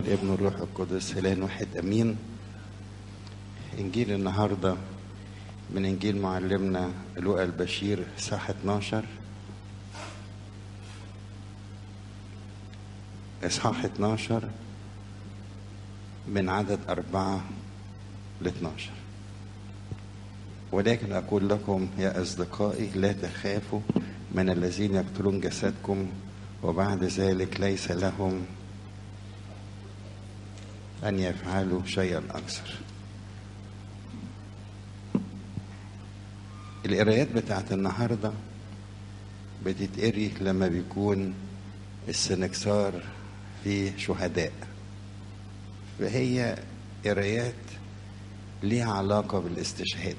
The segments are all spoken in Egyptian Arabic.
والابن والروح القدس إله واحد أمين إنجيل النهاردة من إنجيل معلمنا لوقا البشير صح 12 إصحاح 12 من عدد أربعة ل 12 ولكن أقول لكم يا أصدقائي لا تخافوا من الذين يقتلون جسدكم وبعد ذلك ليس لهم أن يفعلوا شيئا أكثر القرايات بتاعت النهاردة بتتقري لما بيكون السنكسار في شهداء فهي قرايات ليها علاقة بالاستشهاد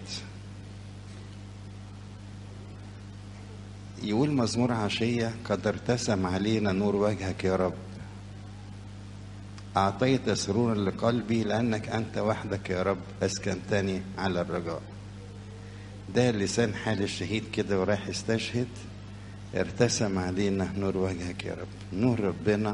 يقول مزمور عشية قد ارتسم علينا نور وجهك يا رب أعطيت سرورا لقلبي لأنك أنت وحدك يا رب أسكنتني على الرجاء ده لسان حال الشهيد كده ورايح يستشهد ارتسم علينا نور وجهك يا رب نور ربنا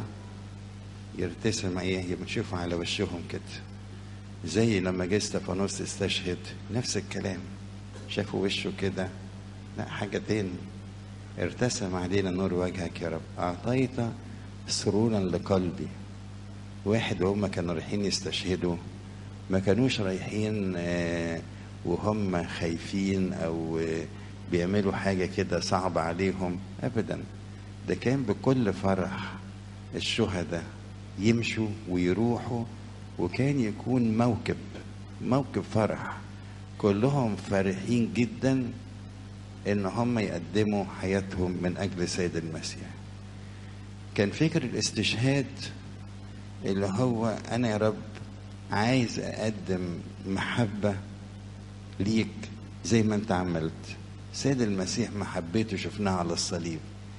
يرتسم ايه يبقى نشوفه على وشهم كده زي لما جه استفانوس استشهد نفس الكلام شافوا وشه كده لا حاجة تاني ارتسم علينا نور وجهك يا رب أعطيت سرورا لقلبي واحد وهم كانوا رايحين يستشهدوا ما كانوش رايحين وهم خايفين أو بيعملوا حاجة كده صعبة عليهم أبدا ده كان بكل فرح الشهداء يمشوا ويروحوا وكان يكون موكب موكب فرح كلهم فرحين جدا ان هم يقدموا حياتهم من اجل سيد المسيح كان فكر الاستشهاد اللي هو انا يا رب عايز اقدم محبه ليك زي ما انت عملت سيد المسيح محبته شفناها على الصليب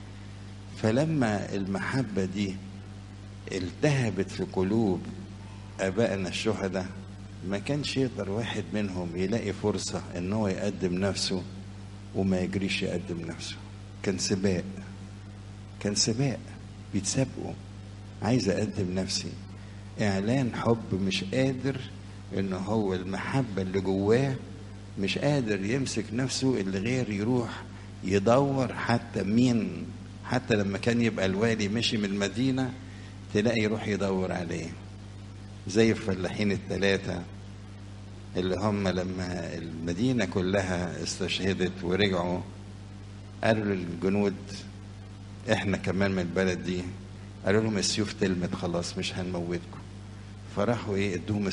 فلما المحبه دي التهبت في قلوب ابائنا الشهداء ما كانش يقدر واحد منهم يلاقي فرصه ان هو يقدم نفسه وما يجريش يقدم نفسه كان سباق كان سباق بيتسابقوا عايز اقدم نفسي اعلان حب مش قادر ان هو المحبه اللي جواه مش قادر يمسك نفسه اللي غير يروح يدور حتى مين حتى لما كان يبقى الوالي مشي من المدينه تلاقي يروح يدور عليه زي الفلاحين الثلاثه اللي هم لما المدينة كلها استشهدت ورجعوا قالوا للجنود احنا كمان من البلد دي قالوا لهم السيوف تلمت خلاص مش هنموتكم فراحوا ايه ادوهم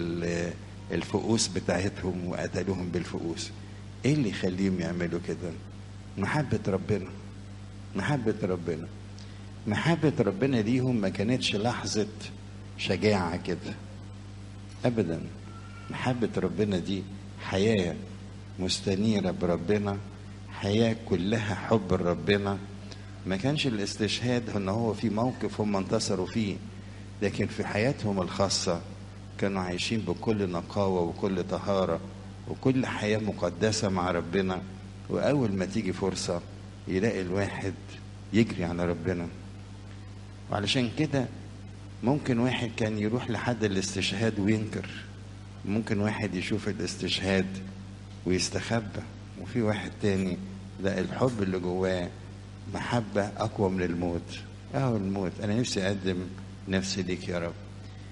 الفؤوس بتاعتهم وقتلوهم بالفؤوس ايه اللي يخليهم يعملوا كده محبة ربنا محبة ربنا محبة ربنا ليهم ما كانتش لحظة شجاعة كده أبدا محبة ربنا دي حياة مستنيرة بربنا حياة كلها حب ربنا ما كانش الاستشهاد ان هو في موقف هم انتصروا فيه لكن في حياتهم الخاصة كانوا عايشين بكل نقاوة وكل طهارة وكل حياة مقدسة مع ربنا وأول ما تيجي فرصة يلاقي الواحد يجري على ربنا وعلشان كده ممكن واحد كان يروح لحد الاستشهاد وينكر ممكن واحد يشوف الاستشهاد ويستخبى وفي واحد تاني لا الحب اللي جواه محبة أقوى من الموت أهو الموت أنا نفسي أقدم نفسي ليك يا رب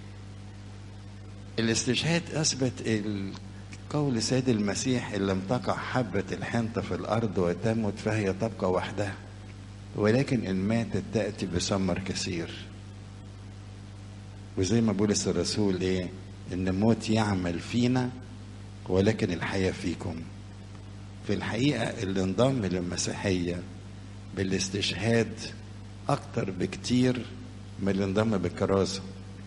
الاستشهاد أثبت قول سيد المسيح إن لم تقع حبة الحنطة في الأرض وتمت فهي تبقى وحدها ولكن إن ماتت تأتي بثمر كثير وزي ما بولس الرسول إيه ان الموت يعمل فينا ولكن الحياه فيكم في الحقيقه اللي انضم للمسيحيه بالاستشهاد اكتر بكتير من اللي انضم بالكرازه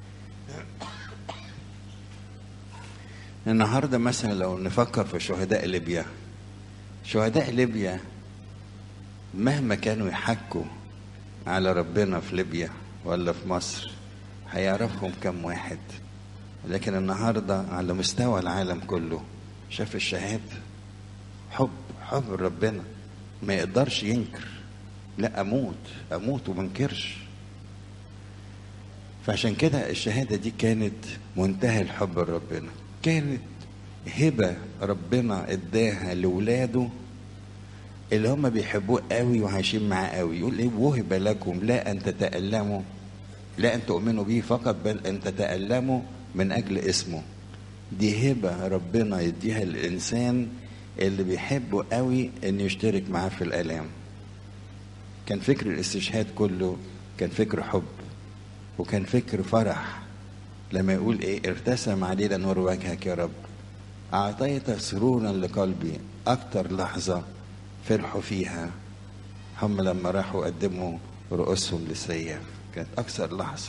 النهارده مثلا لو نفكر في شهداء ليبيا شهداء ليبيا مهما كانوا يحكوا على ربنا في ليبيا ولا في مصر هيعرفهم كم واحد لكن النهارده على مستوى العالم كله شاف الشهاد حب حب ربنا ما يقدرش ينكر لا اموت اموت وما انكرش فعشان كده الشهادة دي كانت منتهى الحب لربنا كانت هبة ربنا اداها لولاده اللي هم بيحبوه قوي وعايشين معاه قوي يقول ايه وهب لكم لا ان تتألموا لا ان تؤمنوا به فقط بل ان تتألموا من اجل اسمه دي هبة ربنا يديها للإنسان اللي بيحبه قوي إنه يشترك معاه في الآلام كان فكر الاستشهاد كله كان فكر حب وكان فكر فرح لما يقول إيه ارتسم علينا نور وجهك يا رب أعطيت سرورا لقلبي أكتر لحظة فرحوا فيها هم لما راحوا قدموا رؤوسهم للسياف كانت أكثر لحظة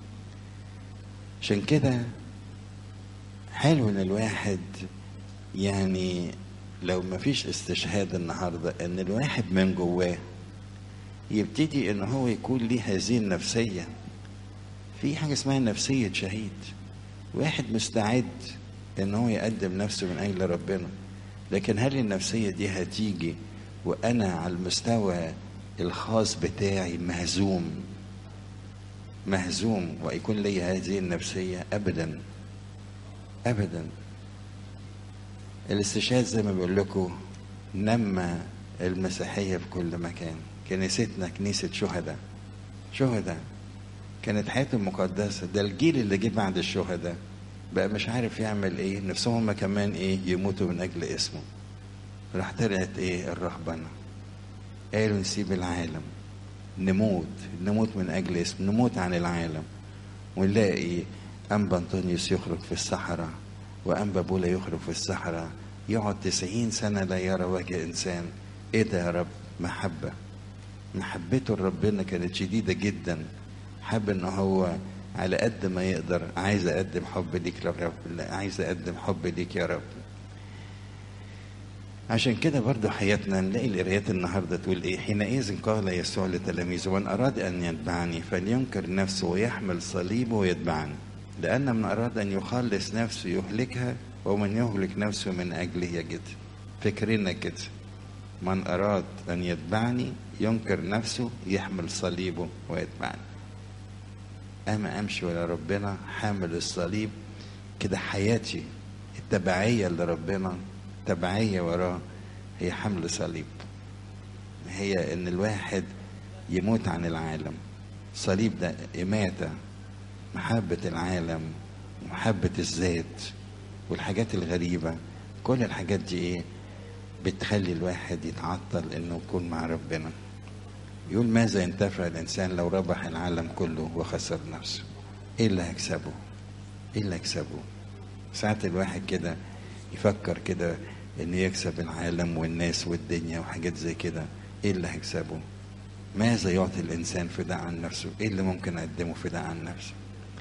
عشان كده حلو ان الواحد يعني لو ما فيش استشهاد النهارده ان الواحد من جواه يبتدي ان هو يكون ليه هذه النفسيه في حاجه اسمها نفسيه شهيد واحد مستعد ان هو يقدم نفسه من اجل ربنا لكن هل النفسيه دي هتيجي وانا على المستوى الخاص بتاعي مهزوم مهزوم ويكون لي هذه النفسيه ابدا ابدا الاستشهاد زي ما بقول لكم نمى المسيحيه في كل مكان كنيستنا كنيسه شهداء شهداء كانت حياته مقدسه ده الجيل اللي جه بعد الشهداء بقى مش عارف يعمل ايه نفسهم هم كمان ايه يموتوا من اجل اسمه راح طلعت ايه الرهبنه قالوا نسيب العالم نموت نموت من اجل اسم نموت عن العالم ونلاقي أنبا أنطونيوس يخرج في الصحراء وأنبا بولا يخرج في الصحراء يقعد تسعين سنة لا يرى وجه إنسان إيه ده يا رب محبة محبته لربنا كانت شديدة جدا حب إن هو على قد ما يقدر عايز أقدم حب ليك يا رب عايز أقدم حب ليك يا رب عشان كده برضو حياتنا نلاقي القرايات النهارده تقول ايه حينئذ قال يسوع لتلاميذه من اراد ان يتبعني فلينكر نفسه ويحمل صليبه ويتبعني لأن من أراد أن يخلص نفسه يهلكها ومن يهلك نفسه من أجله يجد فكرنا كده من أراد أن يتبعني ينكر نفسه يحمل صليبه ويتبعني أما أمشي ولا ربنا حامل الصليب كده حياتي التبعية لربنا تبعية وراه هي حمل صليب هي إن الواحد يموت عن العالم صليب ده إماتة محبة العالم ومحبة الذات والحاجات الغريبة كل الحاجات دي ايه بتخلي الواحد يتعطل انه يكون مع ربنا يقول ماذا ينتفع الانسان لو ربح العالم كله وخسر نفسه ايه اللي هيكسبه ايه اللي هيكسبه ساعات الواحد كده يفكر كده انه يكسب العالم والناس والدنيا وحاجات زي كده ايه اللي هيكسبه ماذا يعطي الانسان فداء عن نفسه ايه اللي ممكن اقدمه فداء عن نفسه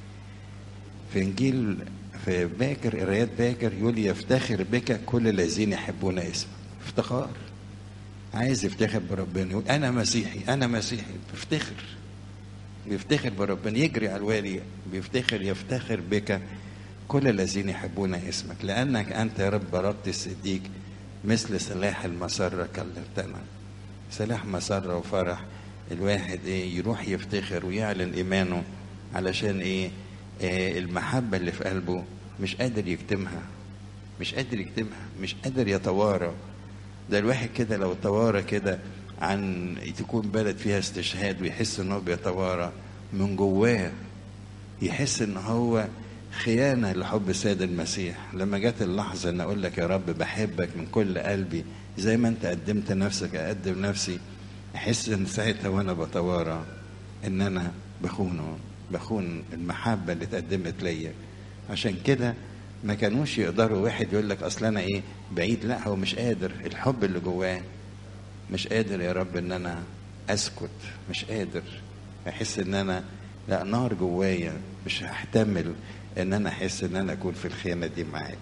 في انجيل في باكر قرايات باكر يقول يفتخر بك كل الذين يحبون اسمك افتخار عايز يفتخر بربنا يقول انا مسيحي انا مسيحي بيفتخر بيفتخر بربنا يجري على الوالي بيفتخر يفتخر بك كل الذين يحبون اسمك لانك انت يا رب ضربت الصديق مثل سلاح المسره كلمتنا سلاح مسره وفرح الواحد ايه يروح يفتخر ويعلن ايمانه علشان ايه آه المحبة اللي في قلبه مش قادر يكتمها مش قادر يكتمها مش قادر يتوارى ده الواحد كده لو توارى كده عن تكون بلد فيها استشهاد ويحس ان هو بيتوارى من جواه يحس ان هو خيانة لحب السيد المسيح لما جت اللحظة ان اقول لك يا رب بحبك من كل قلبي زي ما انت قدمت نفسك اقدم نفسي احس ان ساعتها وانا بتوارى ان انا بخونه بخون المحبة اللي اتقدمت ليا عشان كده ما كانوش يقدروا واحد يقول لك اصل انا ايه بعيد لا هو مش قادر الحب اللي جواه مش قادر يا رب ان انا اسكت مش قادر احس ان انا لا نار جوايا مش هحتمل ان انا احس ان انا اكون في الخيانه دي معاك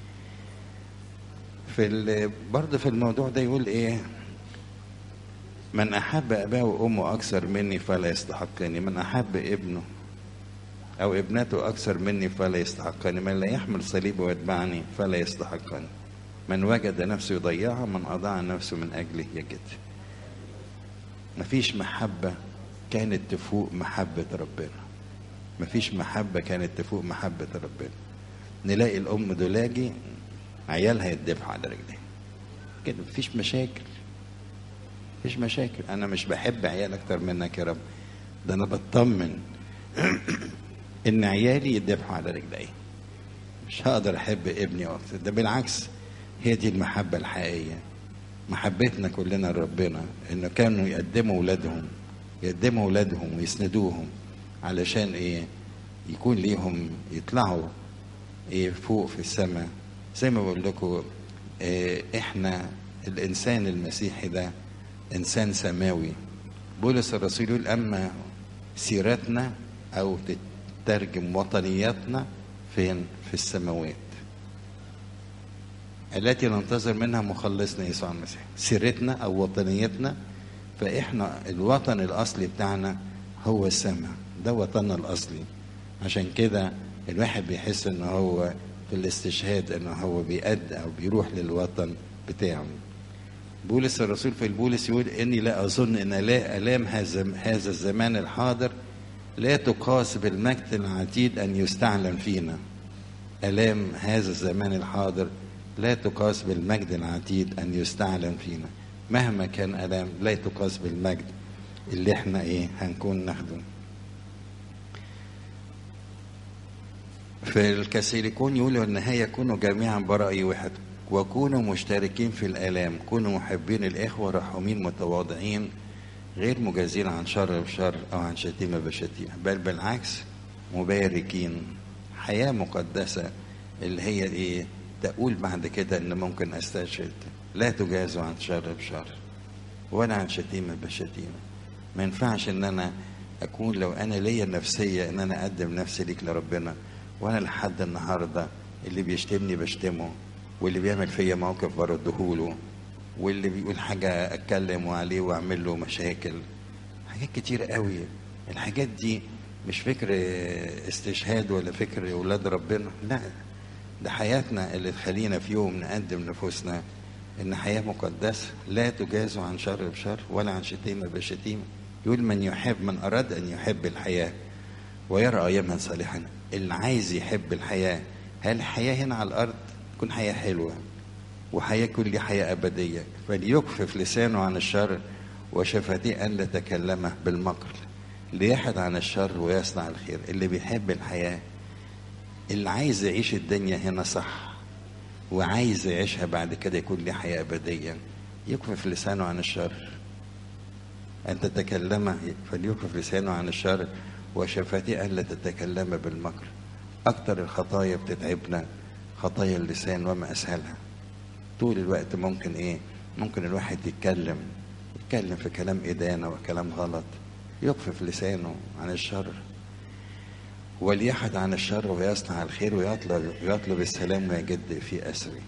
في برضه في الموضوع ده يقول ايه من أحب أباه وأمه أكثر مني فلا يستحقني من أحب ابنه أو ابنته أكثر مني فلا يستحقني من لا يحمل صليبه ويتبعني فلا يستحقني من وجد نفسه يضيعها من أضاع نفسه من أجله يجد مفيش محبة كانت تفوق محبة ربنا مفيش محبة كانت تفوق محبة ربنا نلاقي الأم دولاجي عيالها يتذبحوا على رجليها كده مفيش مشاكل مفيش مشاكل أنا مش بحب عيال أكتر منك يا رب ده أنا بطمن إن عيالي يتذبحوا على رجلي مش هقدر أحب ابني أكتر ده بالعكس هي دي المحبة الحقيقية محبتنا كلنا لربنا إنه كانوا يقدموا أولادهم يقدموا أولادهم ويسندوهم علشان إيه يكون ليهم يطلعوا إيه فوق في السماء زي ما بقول لكم إيه إحنا الإنسان المسيحي ده إنسان سماوي بولس الرسول يقول أما سيرتنا أو تترجم وطنياتنا فين في السماوات التي ننتظر منها مخلصنا يسوع المسيح سيرتنا أو وطنيتنا فإحنا الوطن الأصلي بتاعنا هو السماء ده وطننا الأصلي عشان كده الواحد بيحس إن هو في الاستشهاد إن هو بيأدي أو بيروح للوطن بتاعه بولس الرسول في البولس يقول إني لا أظن إن لا آلام هذا هذا الزمان الحاضر لا تقاس بالمجد العتيد أن يستعلم فينا آلام هذا الزمان الحاضر لا تقاس بالمجد العتيد أن يستعلم فينا مهما كان ألام لا تقاس بالمجد اللي احنا ايه هنكون ناخده في الكاثوليكون يقولوا النهاية كونوا جميعا برأي واحد وكونوا مشتركين في الآلام كونوا محبين الإخوة رحومين متواضعين غير مجازين عن شر بشر أو عن شتيمة بشتيمة بل بالعكس مباركين حياة مقدسة اللي هي إيه تقول بعد كده إن ممكن أستشهد لا تجازوا عن شر بشر ولا عن شتيمة بشتيمة ما ينفعش إن أنا أكون لو أنا ليا النفسية إن أنا أقدم نفسي ليك لربنا وأنا لحد النهاردة اللي بيشتمني بشتمه واللي بيعمل فيا موقف بردهوله واللي بيقول حاجة أتكلم عليه وأعمل له مشاكل حاجات كتير قوي الحاجات دي مش فكر استشهاد ولا فكر أولاد ربنا لا ده حياتنا اللي تخلينا في يوم نقدم نفوسنا إن حياة مقدسة لا تجاز عن شر بشر ولا عن شتيمة بشتيمة يقول من يحب من أراد أن يحب الحياة ويرى أيامها صالحا اللي عايز يحب الحياة هل الحياة هنا على الأرض تكون حياة حلوة وحياة كل حياة أبدية فليكفف لسانه عن الشر وشفتيه أن لا تكلمه بالمكر ليحد عن الشر ويصنع الخير اللي بيحب الحياة اللي عايز يعيش الدنيا هنا صح وعايز يعيشها بعد كده يكون ليه حياة أبدية يكفف لسانه عن الشر أن تتكلم فليكفف لسانه عن الشر وشفتيه أن لا تتكلم بالمكر أكتر الخطايا بتتعبنا خطايا اللسان وما أسهلها طول الوقت ممكن إيه ممكن الواحد يتكلم يتكلم في كلام إدانة وكلام غلط يكفف لسانه عن الشر وليحد عن الشر ويصنع الخير ويطلب ويطلب السلام ويجد في أسري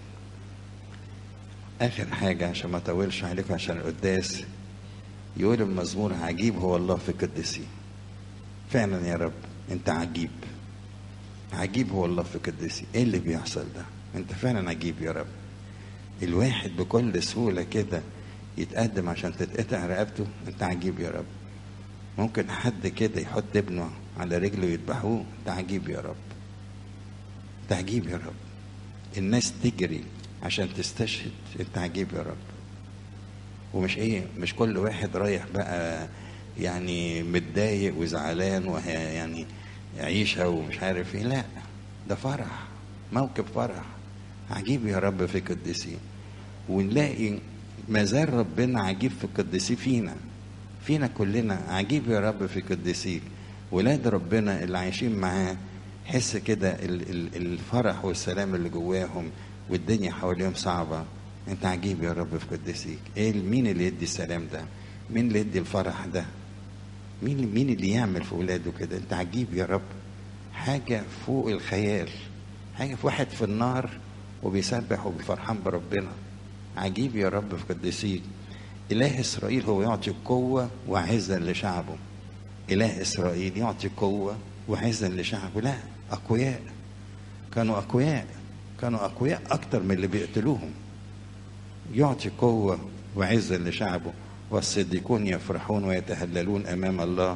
آخر حاجة عشان ما أطولش عليكم عشان القداس يقول المزمور عجيب هو الله في قدسي فعلا يا رب أنت عجيب عجيب هو الله في قدسي إيه اللي بيحصل ده أنت فعلا عجيب يا رب الواحد بكل سهولة كده يتقدم عشان تتقطع رقبته أنت عجيب يا رب ممكن حد كده يحط ابنه على رجله ويذبحوه انت عجيب يا رب انت عجيب يا رب الناس تجري عشان تستشهد انت عجيب يا رب ومش ايه مش كل واحد رايح بقى يعني متضايق وزعلان وهي يعني عيشة ومش عارف ايه لا ده فرح موكب فرح عجيب يا رب في قدسي ونلاقي مازال ربنا عجيب في قدسي فينا فينا كلنا عجيب يا رب في قدسيك ولاد ربنا اللي عايشين معاه حس كده الفرح والسلام اللي جواهم والدنيا حواليهم صعبة انت عجيب يا رب في قدسيك ايه مين اللي يدي السلام ده مين اللي يدي الفرح ده مين مين اللي يعمل في ولاده كده انت عجيب يا رب حاجة فوق الخيال حاجة في واحد في النار وبيسبح وبيفرحان بربنا عجيب يا رب في قدسيك إله إسرائيل هو يعطي قوة وعزا لشعبه إله إسرائيل يعطي قوة وعزا لشعبه لا أقوياء كانوا أقوياء كانوا أقوياء أكتر من اللي بيقتلوهم يعطي قوة وعزا لشعبه والصديقون يفرحون ويتهللون أمام الله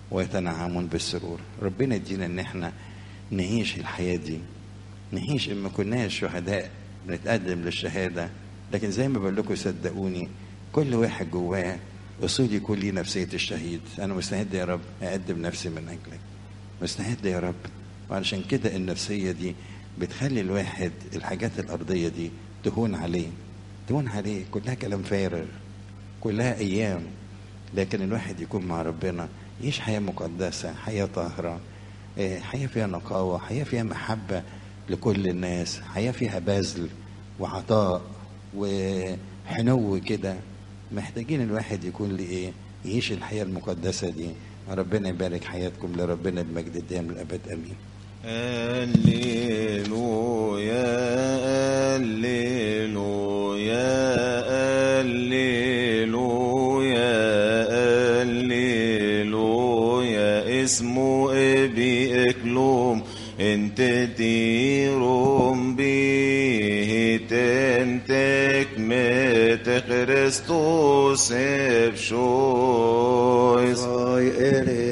ويتنعمون بالسرور ربنا يدينا ان احنا نعيش الحياة دي نعيش ان ما كناش شهداء بنتقدم للشهادة لكن زي ما بقول لكم صدقوني كل واحد جواه اصول يكون ليه نفسية الشهيد انا مستعد يا رب اقدم نفسي من اجلك مستعد يا رب وعلشان كده النفسية دي بتخلي الواحد الحاجات الأرضية دي تهون عليه تهون عليه كلها كلام فارغ كلها أيام لكن الواحد يكون مع ربنا يعيش حياة مقدسة حياة طاهرة آه، حياة فيها نقاوة حياة فيها محبة لكل الناس حياة فيها بذل وعطاء وحنو كده محتاجين الواحد يكون لإيه يعيش الحياة المقدسة دي ربنا يبارك حياتكم لربنا بمجد الدائم للأبد أمين هللويا هللويا هللويا هللويا اسمه ابي اكلوم انت تيروم به تنتك مت كريستوس ابشويس